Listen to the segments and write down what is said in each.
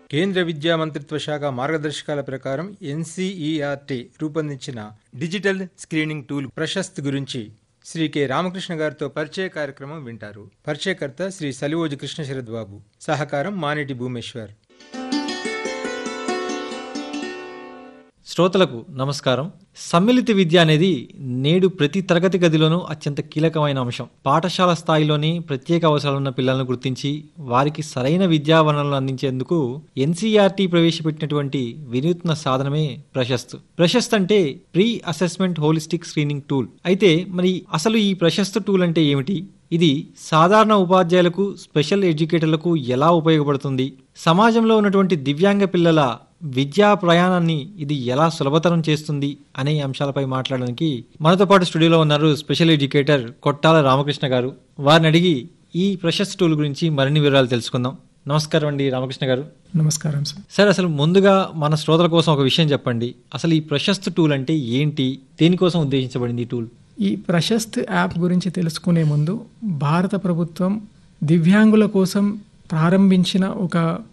కేంద్ర విద్యా మంత్రిత్వ శాఖ మార్గదర్శకాల ప్రకారం ఎన్సీఈఆర్టీ రూపొందించిన డిజిటల్ స్క్రీనింగ్ టూల్ ప్రశస్త్ గురించి శ్రీ కె రామకృష్ణ గారితో పరిచయ కార్యక్రమం వింటారు పరిచయకర్త శ్రీ సలివోజు కృష్ణ శరద్ బాబు సహకారం మానేటి భూమేశ్వర్ శ్రోతలకు నమస్కారం సమ్మిళిత విద్య అనేది నేడు ప్రతి తరగతి గదిలోనూ అత్యంత కీలకమైన అంశం పాఠశాల స్థాయిలోని ప్రత్యేక అవసరాలున్న పిల్లలను గుర్తించి వారికి సరైన విద్యా వనరులను అందించేందుకు ఎన్సీఆర్టీ ప్రవేశపెట్టినటువంటి వినూత్న సాధనమే ప్రశస్త్ ప్రశస్త్ అంటే pre assessment holistic screening tool అయితే మరి అసలు ఈ ప్రశస్త్ టూల్ అంటే ఏమిటి ఇది సాధారణ ఉపాధ్యాయులకు స్పెషల్ ఎడ్యుకేటర్లకు ఎలా ఉపయోగపడుతుంది సమాజంలో ఉన్నటువంటి దివ్యాంగ పిల్లల విద్యా ప్రయాణాన్ని ఇది ఎలా సులభతరం చేస్తుంది అనే అంశాలపై మాట్లాడడానికి మనతో పాటు స్టూడియోలో ఉన్నారు స్పెషల్ ఎడ్యుకేటర్ కొట్టాల రామకృష్ణ గారు వారిని అడిగి ఈ ప్రశస్త్ టూల్ గురించి మరిన్ని వివరాలు తెలుసుకుందాం నమస్కారం అండి రామకృష్ణ గారు నమస్కారం సార్ సార్ అసలు ముందుగా మన శ్రోతల కోసం ఒక విషయం చెప్పండి అసలు ఈ ప్రశస్త్ టూల్ అంటే ఏంటి దేనికోసం ఉద్దేశించబడింది ఈ టూల్ ఈ ప్రశస్త్ యాప్ గురించి తెలుసుకునే ముందు భారత ప్రభుత్వం దివ్యాంగుల కోసం ప్రారంభించిన ఒక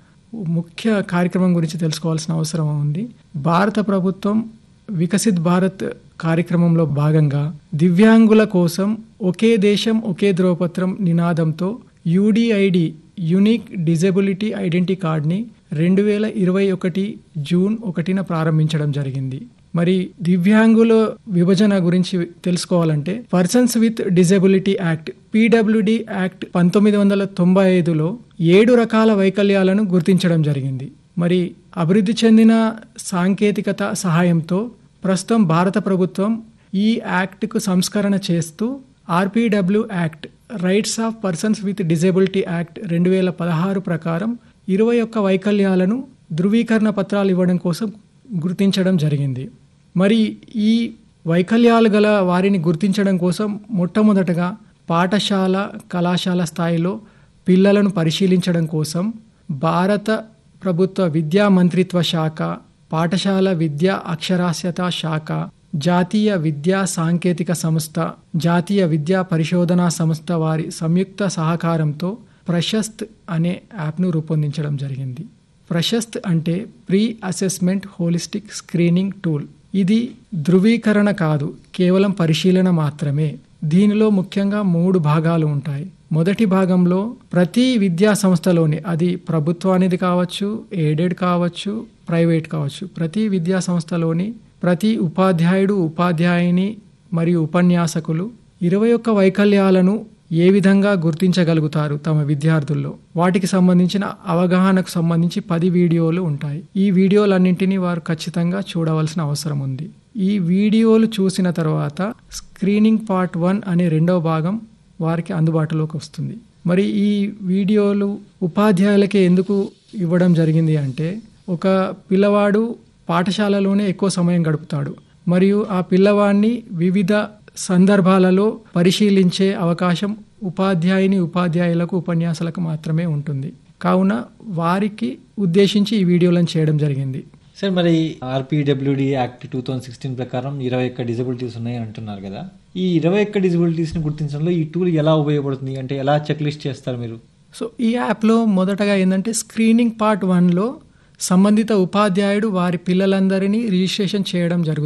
ముఖ్య కార్యక్రమం గురించి తెలుసుకోవాల్సిన అవసరం ఉంది భారత ప్రభుత్వం వికసిత్ భారత్ కార్యక్రమంలో భాగంగా దివ్యాంగుల కోసం ఒకే దేశం ఒకే ధ్రువపత్రం నినాదంతో యూడిఐడి యునిక్ డిజబిలిటీ ఐడెంటిటీ కార్డ్ని రెండు వేల ఇరవై ఒకటి జూన్ ఒకటిన ప్రారంభించడం జరిగింది మరి దివ్యాంగుల విభజన గురించి తెలుసుకోవాలంటే persons with disability act PWD act పంతొమ్మిది వందల తొంభై ఐదులో ఏడు రకాల వైకల్యాలను గుర్తించడం జరిగింది మరి అభివృద్ధి చెందిన సాంకేతికత సహాయంతో ప్రస్తుతం భారత ప్రభుత్వం ఈ యాక్ట్కు సంస్కరణ చేస్తూ RPW act rights of persons with disability act రెండు వేల పదహారు ప్రకారం ఇరవై ఒక్క వైకల్యాలను ధృవీకరణ పత్రాలు ఇవ్వడం కోసం గుర్తించడం జరిగింది మరి ఈ వైకల్యాలు గల వారిని గుర్తించడం కోసం మొట్టమొదటగా పాఠశాల కళాశాల స్థాయిలో పిల్లలను పరిశీలించడం కోసం భారత ప్రభుత్వ విద్యా మంత్రిత్వ శాఖ పాఠశాల విద్యా అక్షరాస్యత శాఖ జాతీయ విద్యా సాంకేతిక సంస్థ జాతీయ విద్యా పరిశోధనా సంస్థ వారి సంయుక్త సహకారంతో ప్రశస్త్ అనే యాప్ను రూపొందించడం జరిగింది ప్రశస్త్ అంటే pre assessment holistic screening tool ఇది ధృవీకరణ కాదు కేవలం పరిశీలన మాత్రమే దీనిలో ముఖ్యంగా మూడు భాగాలు ఉంటాయి మొదటి భాగంలో ప్రతి విద్యా సంస్థలోని అది ప్రభుత్వానిది కావచ్చు ఎయిడెడ్ కావచ్చు ప్రైవేట్ కావచ్చు ప్రతి విద్యా సంస్థలోని ప్రతి ఉపాధ్యాయుడు ఉపాధ్యాయుని మరియు ఉపన్యాసకులు ఇరవై ఒక్క వైకల్యాలను ఏ విధంగా గుర్తించగలుగుతారు తమ విద్యార్థుల్లో వాటికి సంబంధించిన అవగాహనకు సంబంధించి పది వీడియోలు ఉంటాయి ఈ వీడియోలన్నింటినీ వారు ఖచ్చితంగా చూడవలసిన అవసరం ఉంది ఈ వీడియోలు చూసిన తర్వాత స్క్రీనింగ్ పార్ట్ వన్ అనే రెండవ భాగం వారికి అందుబాటులోకి వస్తుంది మరి ఈ వీడియోలు ఉపాధ్యాయులకే ఎందుకు ఇవ్వడం జరిగింది అంటే ఒక పిల్లవాడు పాఠశాలలోనే ఎక్కువ సమయం గడుపుతాడు మరియు ఆ పిల్లవాడిని వివిధ సందర్భాలలో పరిశీలించే అవకాశం ఉపాధ్యాయుని ఉపాధ్యాయులకు ఉపన్యాసాలకు మాత్రమే ఉంటుంది కావున వారికి ఉద్దేశించి ఈ వీడియోలను చేయడం జరిగింది సార్ మరి RPWD act two thousand sixteen ప్రకారం ఇరవై ఒక్క డిజబిలిటీస్ ఉన్నాయి అంటున్నారు కదా ఈ ఇరవై ఒక్క డిజబిలిటీస్ని గుర్తించడంలో ఈ టూల్ ఎలా ఉపయోగపడుతుంది అంటే ఎలా చెక్ లిస్ట్ చేస్తారు మీరు సో ఈ యాప్లో మొదటగా ఏంటంటే స్క్రీనింగ్ పార్ట్ వన్లో సంబంధిత ఉపాధ్యాయుడు వారి పిల్లలందరినీ రిజిస్ట్రేషన్ చేయడం జరుగుతుంది